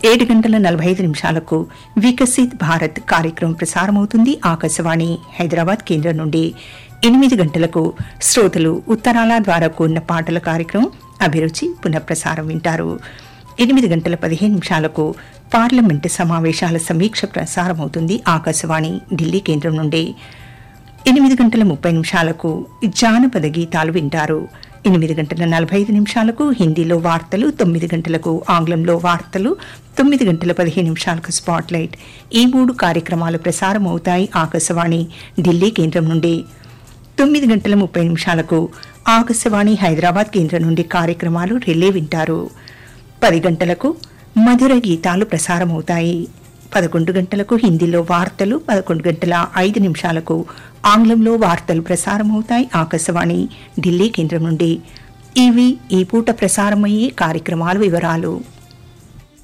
ఏడు గంటల నలభై ఐదు నిమిషాలకు వికసిత్ భారత్ కార్యక్రమం ప్రసారమవుతుంది ఆకాశవాణి హైదరాబాద్ కేంద్రం నుండి ఎనిమిది గంటలకు శ్రోతలు ఉత్తరాల ద్వారా కూడిన పాటల కార్యక్రమం అభిరుచి పునఃప్రసారం వింటారు ఎనిమిది గంటల పదిహేను నిమిషాలకు పార్లమెంటు సమావేశాల సమీక్ష ప్రసారమవుతుంది ఆకాశవాణి ఢిల్లీ కేంద్రం నుండి ఎనిమిది గంటల ముప్పై నిమిషాలకు జానపద గీతాలు వింటారు ఎనిమిది గంటల నలభై ఐదు నిమిషాలకు హిందీలో వార్తలు తొమ్మిది గంటలకు ఆంగ్లంలో వార్తలు తొమ్మిది గంటల పదిహేను నిమిషాలకు స్పాట్లైట్ ఈ మూడు కార్యక్రమాలు ప్రసారమవుతాయి ఆకాశవాణి ఢిల్లీ కేంద్రం నుండి తొమ్మిది గంటల ముప్పై నిమిషాలకు ఆకాశవాణి హైదరాబాద్ కేంద్రం నుండి కార్యక్రమాలు రిలే వింటారు పది గంటలకు మధుర గీతాలు ప్రసారమవుతాయి పదకొండు గంటలకు హిందీలో వార్తలు పదకొండు గంటల ఐదు నిమిషాలకు ఆంగ్లంలో వార్తలు ప్రసారమవుతాయి ఆకాశవాణి ఢిల్లీ కేంద్రం నుండి ఇవి ఈ పూట ప్రసారమయ్యే కార్యక్రమాల వివరాలు